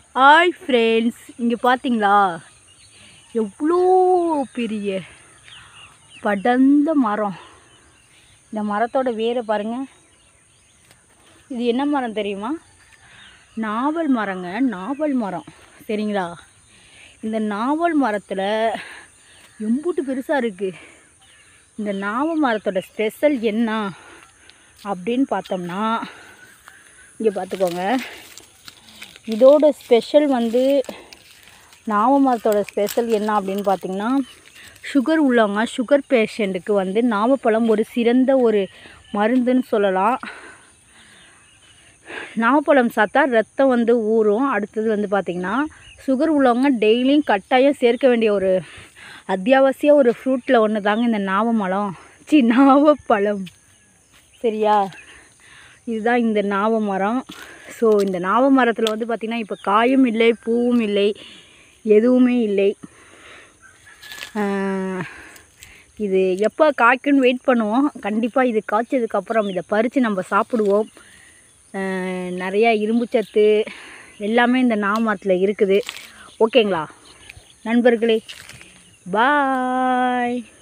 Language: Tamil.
ஹாய் ஃப்ரெண்ட்ஸ் இங்கே பார்த்தீங்களா எவ்வளோ பெரிய படர்ந்த மரம் இந்த மரத்தோட வேரை பாருங்கள் இது என்ன மரம் தெரியுமா நாவல் மரங்க நாவல் மரம் சரிங்களா இந்த நாவல் மரத்தில் எம்பூட்டு பெருசாக இருக்குது இந்த நாவல் மரத்தோட ஸ்பெஷல் என்ன அப்படின்னு பார்த்தோம்னா இங்கே பார்த்துக்கோங்க இதோட ஸ்பெஷல் வந்து நாவ மரத்தோட ஸ்பெஷல் என்ன அப்படின்னு பார்த்தீங்கன்னா சுகர் உள்ளவங்க சுகர் பேஷண்ட்டுக்கு வந்து நாவப்பழம் ஒரு சிறந்த ஒரு மருந்துன்னு சொல்லலாம் நாவப்பழம் சாப்பிட்டா ரத்தம் வந்து ஊறும் அடுத்தது வந்து பார்த்திங்கன்னா சுகர் உள்ளவங்க டெய்லியும் கட்டாயம் சேர்க்க வேண்டிய ஒரு அத்தியாவசிய ஒரு ஃப்ரூட்டில் ஒன்று தாங்க இந்த நாவமரம் சி நாவப்பழம் சரியா இதுதான் இந்த நாவ மரம் ஸோ இந்த நாவ மரத்தில் வந்து பார்த்திங்கன்னா இப்போ காயும் இல்லை பூவும் இல்லை எதுவுமே இல்லை ஆஹ், இது எப்போ காய்க்குன்னு வெயிட் பண்ணுவோம் கண்டிப்பாக இது காய்ச்சதுக்கப்புறம் இதை பறித்து நம்ம சாப்பிடுவோம் ஆஹ், நிறையா இரும்புச்சத்து எல்லாமே இந்த நாவ மரத்தில் இருக்குது ஓகேங்களா நண்பர்களே பாய்